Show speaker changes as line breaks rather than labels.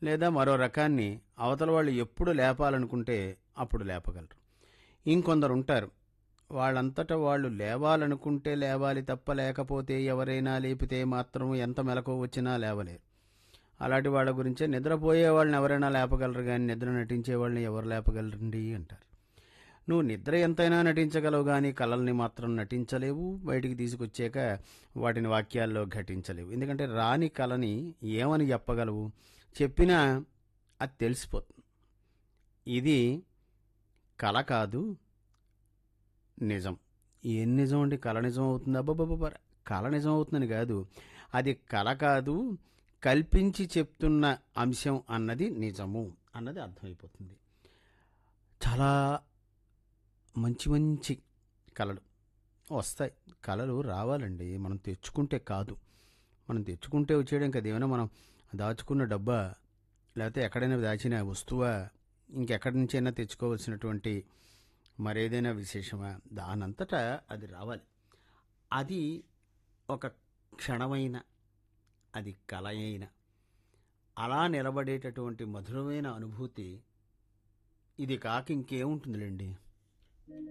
లేదా మరో రకాన్ని అవతల వాళ్ళు ఎప్పుడు లేపాలనుకుంటే అప్పుడు లేపగలరు ఇంకొందరు ఉంటారు వాళ్ళంతటా వాళ్ళు లేవాలనుకుంటే లేవాలి తప్ప లేకపోతే ఎవరైనా లేపితే మాత్రం ఎంత మెలకు వచ్చినా లేవలేరు అలాంటి వాళ్ళ గురించే నిద్రపోయే వాళ్ళని ఎవరైనా లేపగలరు కానీ నిద్ర నటించే వాళ్ళని ఎవరు లేపగలరండి అంటారు నువ్వు నిద్ర ఎంతైనా నటించగలవు కానీ కళల్ని మాత్రం నటించలేవు బయటికి తీసుకొచ్చాక వాటిని వాక్యాల్లో ఘటించలేవు ఎందుకంటే రాని కళని ఏమని చెప్పగలవు చెప్పినా అది తెలిసిపోతుంది ఇది కళ కాదు నిజం ఏం నిజం అండి కళ నిజం అవుతుంది అబ్బబ్బబ్బ కళ నిజం అవుతుందని కాదు అది కళ కాదు కల్పించి చెప్తున్న అంశం అన్నది నిజము అన్నది అర్థమైపోతుంది చాలా మంచి మంచి కళలు వస్తాయి కళలు రావాలండి మనం తెచ్చుకుంటే కాదు మనం తెచ్చుకుంటే వచ్చేయడం కదా ఏమైనా మనం దాచుకున్న డబ్బా లేకపోతే ఎక్కడైనా దాచిన వస్తువా ఇంకెక్కడి నుంచైనా తెచ్చుకోవాల్సినటువంటి మరేదైనా విశేషమా దానంతటా అది రావాలి అది ఒక క్షణమైన అది కల అయిన అలా నిలబడేటటువంటి మధురమైన అనుభూతి ఇది కాక ఇంకేముంటుందిలేండి